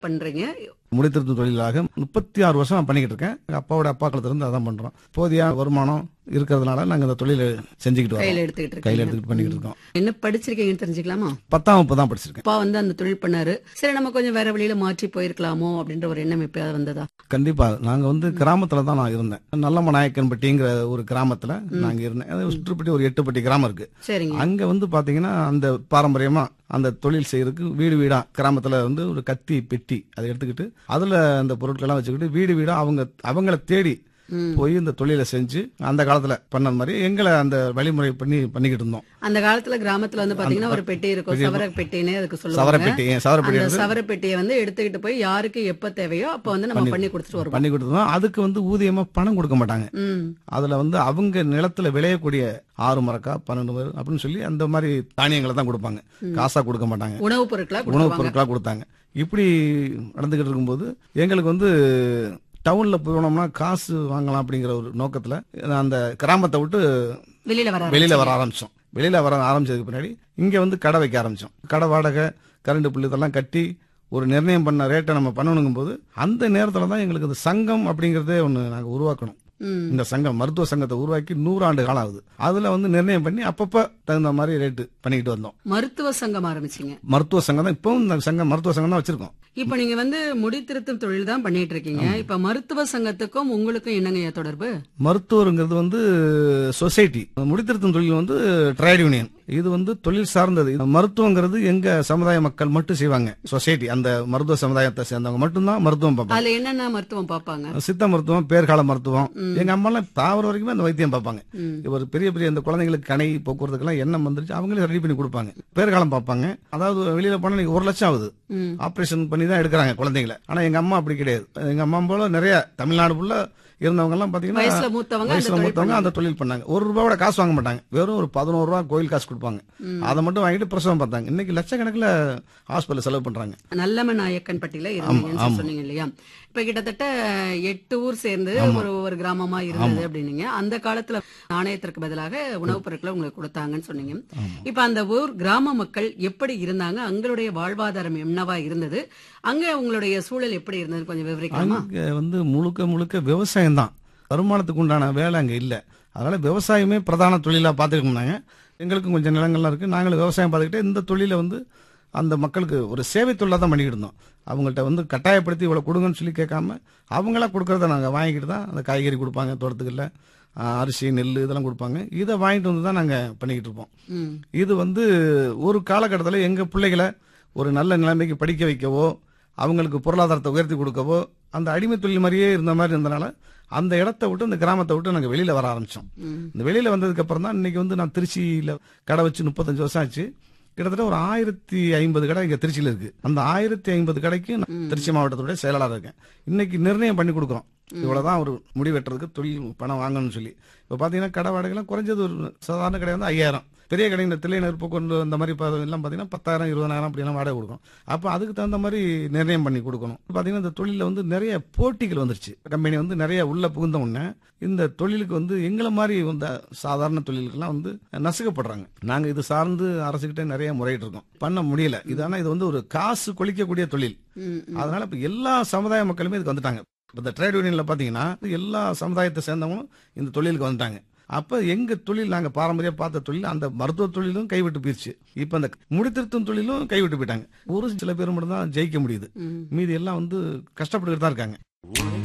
பண்றீங்க முடித்திருத்தும் தொழிலாக முப்பத்தி ஆறு வருஷம் நான் பண்ணிக்கிட்டு இருக்கேன் எங்க அப்பாவோட அப்பா காலத்துல இருந்து அதான் பண்றோம் போதிய வருமானம் இருக்கிறதுனால நாங்க இந்த தொழிலை செஞ்சுக்கிட்டு கையில வரோம் எடுத்துக்கிட்டு கையில இருக்கீங்க எடுத்துக்கிட்டு பண்ணிக்கிட்டு இருக்கோம் என்ன படிச்சிருக்கீங்கன்னு தெரிஞ்சுக்கலாமா பத்தாம் வகுப்பு தான் படிச்சிருக்கேன் அப்பா வந்து அந்த தொழில் பண்ணாரு சரி நம்ம கொஞ்சம் வேற வழியில மாற்றி போயிருக்கலாமோ அப்படின்ற ஒரு எண்ணம் எப்பயாவது வந்ததா கண்டிப்பா நாங்க வந்து கிராமத்துல தான் நான் இருந்தேன் நல்லம்ம நாயக்கன்பட்டிங்கிற ஒரு கிராமத்துல நாங்க இருந்தேன் அது சுற்றுப்பட்டி ஒரு எட்டுப்பட்டி கிராமம் இருக்கு சரிங்க அங்க வந்து பாத்தீங்கன்னா அந்த பாரம்பரியமா அந்த தொழில் செய்யறதுக்கு வீடு வீடா கிராமத்துல வந்து ஒரு கத்தி பெட்டி அதை எடுத்துக்கிட்டு அதுல அந்த பொருட்கள்லாம் வச்சுக்கிட்டு வீடு வீடா அவங்க அவங்கள தேடி ம். போய் இந்த தொழிலை செஞ்சு அந்த காலத்துல பண்ண மாதிரி எங்களை அந்த வழிமுறை பண்ணி பண்ணிக்கிட்டு இருந்தோம் அந்த காலத்துல கிராமத்துல வந்து பாத்தீங்கன்னா ஒரு பெட்டி இருக்கும் பெட்டி சவர பெட்டினே அதுக்கு சொல்லுவாங்க சவரப்பெட்டி சவரப்பெட்டி அந்த எடுத்து சவர பெட்டியை வந்து எடுத்துக்கிட்டு போய் யாருக்கு எப்ப தேவையோ அப்ப வந்து நம்ம பண்ணி கொடுத்துட்டு வருவோம் பண்ணி கொடுத்தோம் அதுக்கு வந்து ஊதியமா பணம் கொடுக்க மாட்டாங்க ம் அதுல வந்து அவங்க நிலத்துல விளையக்கூடிய ஆறு மரக்கா பன்னெண்டு மரம் அப்படின்னு சொல்லி அந்த மாதிரி தானியங்களை தான் கொடுப்பாங்க காசா கொடுக்க மாட்டாங்க உணவுப் பொருட்களா உணவுப் கொடுத்துருவாங்க பொருட்களா கொடுத்தாங்க இப்படி நடந்துகிட்டு இருக்கும்போது எங்களுக்கு வந்து டவுன்ல போனோம்னா காசு வாங்கலாம் அப்படிங்கிற ஒரு நோக்கத்துல அந்த கிராமத்தை விட்டு வெளியில வர வெளியில வர ஆரம்பிச்சோம் வெளியில வர ஆரம்பிச்சதுக்கு பின்னாடி இங்க வந்து கடை வைக்க ஆரம்பிச்சோம் கடை வாடகை கரண்ட் பில்லு இதெல்லாம் கட்டி ஒரு நிர்ணயம் பண்ண ரேட்டை நம்ம பண்ணணுங்கும் போது அந்த நேரத்துல தான் எங்களுக்கு இந்த சங்கம் அப்படிங்கறதே ஒண்ணு நாங்க உருவாக்கணும் ம் இந்த சங்கம் மருத்துவ சங்கத்தை உருவாக்கி நூறாண்டு காலம் ஆகுது அதுல வந்து நிர்ணயம் பண்ணி அப்பப்ப தகுந்த மாதிரி ரேட்டு பண்ணிக்கிட்டு வந்தோம் மருத்துவ சங்கம் ஆரம்பிச்சீங்க மருத்துவ சங்கம் தான் இப்பவும் இந்த சங்கம் மருத்துவ சங்கம் தான் வச்சிருக்கோம் இப்ப நீங்க வந்து முடித்திருத்தும் தொழில் தான் பண்ணிட்டு இருக்கீங்க இப்ப மருத்துவ சங்கத்துக்கும் உங்களுக்கும் என்னங்க தொடர்பு மருத்துவருங்கிறது வந்து சொசைட்டி முடித்திருத்தும் தொழில் வந்து ட்ரேட் யூனியன் இது வந்து தொழில் சார்ந்தது இது மருத்துவங்கிறது எங்க சமுதாய மக்கள் மட்டும் செய்வாங்க சொசைட்டி அந்த மருத்துவ சமுதாயத்தை சேர்ந்தவங்க மட்டும்தான் மருத்துவம் பார்ப்பாங்க அதுல என்னென்ன மருத்துவம் பார்ப்பாங்க சித்த மருத்துவம் பேர்கால மருத்துவம் எங்க அம்மா எல்லாம் தாவர வரைக்குமே அந்த வைத்தியம் பார்ப்பாங்க ம். ஒரு பெரிய பெரிய இந்த குழந்தைங்களுக்கு கணை போக்குவரத்துக்கெல்லாம் எண்ணம் வந்துருச்சு அவங்களே ரெடி பண்ணி கொடுப்பாங்க பேர்காலம் பார்ப்பாங்க அதாவது வெளியில போனா நீங்க ஒரு லட்சம் ஆகுது ம். ஆபரேஷன் பண்ணி தான் எடுக்கிறாங்க குழந்தைங்களை ஆனா எங்க அம்மா அப்படி கிடையாது எங்க அம்மா போல நிறைய தமிழ்நாடு ஃபுல்லா இருந்தவங்க எல்லாம் பாத்தீங்கன்னா வயசுல மூத்தவங்க அந்த வயசுல தொழில் மூத்தவங்க அந்த தொழில் பண்ணாங்க ஒரு ரூபாயோட காசு வாங்க மாட்டாங்க வெறும் ஒரு பதினோரு ரூபா கோயில் காசு கொடுப்பாங்க அதை மட்டும் வாங்கிட்டு பிரசவம் பார்த்தாங்க இன்னைக்கு லட்சக்கணக்கில் ஹாஸ்பிட்டல் செலவு பண்றாங்க நல்லம நாயக்கன் பட்டியல இருந்தீங்கன்னு சொல்லி சொன்னீங்க இல்லையா இப்ப கிட்டத்தட்ட எட்டு ஊர் சேர்ந்து ஒரு ஒரு கிராமமா இருந்தது அப்படின்னீங்க அந்த காலத்துல நாணயத்திற்கு பதிலாக உணவுப் பொருட்களை உங்களுக்கு கொடுத்தாங்கன்னு சொன்னீங்க இப்ப அந்த ஊர் கிராம மக்கள் எப்படி இருந்தாங்க அவங்களுடைய வாழ்வாதாரம் என்னவா இருந்தது அங்க உங்களுடைய சூழல் எப்படி இருந்தது கொஞ்சம் விவரிக்கலாமா அங்க வந்து முழுக்க முழுக்க விவசாயம் தான் வருமானத்துக்கு உண்டான வேலை அங்க இல்ல அதனால விவசாயமே பிரதான தொழிலா பார்த்துருக்கோம்னாங்க எங்களுக்கும் கொஞ்சம் நிலங்கள்லாம் இருக்கு நாங்களும் விவசாயம் பார்த்துக்கிட்டே இந்த தொழிலை வந்து அந்த மக்களுக்கு ஒரு சேவை தொழிலாக தான் பண்ணிக்கிட்டு இருந்தோம் அவங்கள்ட்ட வந்து கட்டாயப்படுத்தி இவ்வளோ கொடுங்கன்னு சொல்லி கேட்காம அவங்களா கொடுக்கறத நாங்கள் வாங்கிக்கிட்டு தான் அந்த காய்கறி கொடுப்பாங்க தோட்டத்துக்குள்ள ஆஹ், அரிசி நெல் இதெல்லாம் கொடுப்பாங்க இதை வாங்கிட்டு வந்து தான் நாங்கள் பண்ணிக்கிட்டு இருப்போம் ம் இது வந்து ஒரு காலகட்டத்தில் எங்க பிள்ளைகளை ஒரு நல்ல நிலைமைக்கு படிக்க வைக்கவோ அவங்களுக்கு பொருளாதாரத்தை உயர்த்தி கொடுக்கவோ அந்த அடிமை தொழில் மாதிரியே இருந்த மாதிரி இருந்தனால அந்த இடத்த விட்டு அந்த கிராமத்தை விட்டு நாங்கள் வெளியில வர ஆரம்பிச்சோம் ம். இந்த வெளியில வந்ததுக்கு அப்புறம் தான் இன்னைக்கு வந்து நான் திருச்சியில கடை வச்சு முப்பத்தஞ்சு வருஷம் ஆச்சு கிட்டத்தட்ட ஒரு ஆயிரத்தி ஐம்பது கடை இங்க திருச்சியில இருக்கு அந்த ஆயிரத்தி ஐம்பது கடைக்கு நான் திருச்சி மாவட்டத்துடைய செயலாளர் இருக்கேன் இன்னைக்கு நிர்ணயம் பண்ணி கொடுக்குறோம் இவ்வளவுதான் ஒரு முடி வெட்டுறதுக்கு தொழில் பணம் வாங்கணும்னு சொல்லி இப்ப பாத்தீங்கன்னா கடை வாடகைலாம் குறைஞ்சது ஒரு சாதாரண கடை வந்து ஐயாயிரம் பெரிய கடை இந்த தில்லைநகர் போக்குவரத்து அந்த மாதிரி ப- எல்லாம் பாத்தீங்கன்னா பத்தாயிரம் இருபதாயிரம் அப்படிலாம் வாடகை கொடுக்கும் அப்ப அதுக்கு தகுந்த மாதிரி நிர்ணயம் பண்ணி கொடுக்கணும் பாத்தீங்கன்னா இந்த தொழில வந்து நிறைய போட்டிகள் வந்துருச்சு கம்பெனி வந்து நிறைய உள்ள புகுந்த உடனே இந்த தொழிலுக்கு வந்து எங்களை மாதிரி இந்த சாதாரண தொழிலுக்கெல்லாம் வந்து நசுக்கப்படுறாங்க நாங்க இது சார்ந்து அரசுகிட்ட நிறைய முறையிட்டு இருக்கோம் பண்ண முடியல இது ஆனா இது வந்து ஒரு காசு கொளிக்கக்கூடிய தொழில் ம் அதனால இப்ப எல்லா சமுதாய மக்களுமே இதுக்கு வந்துட்டாங்க இப்ப இந்த ட்ரேட் யூனியன்ல பாத்தீங்கன்னா எல்லா சமுதாயத்தை சேர்ந்தவங்களும் இந்த தொழிலுக்கு வந்துட்டாங்க அப்ப எங்க தொழில் நாங்க பாரம்பரியம் பார்த்த தொழில் அந்த மருத்துவ தொழிலும் கைவிட்டு போயிருச்சு இப்ப அந்த முடித்திருத்தும் தொழிலும் கைவிட்டு போயிட்டாங்க ஒரு சில பேர் மட்டும் தான் ஜெயிக்க முடியுது ம் மீதி எல்லாம் வந்து கஷ்டப்பட்டுக்கிட்டு தான் இருக்காங்க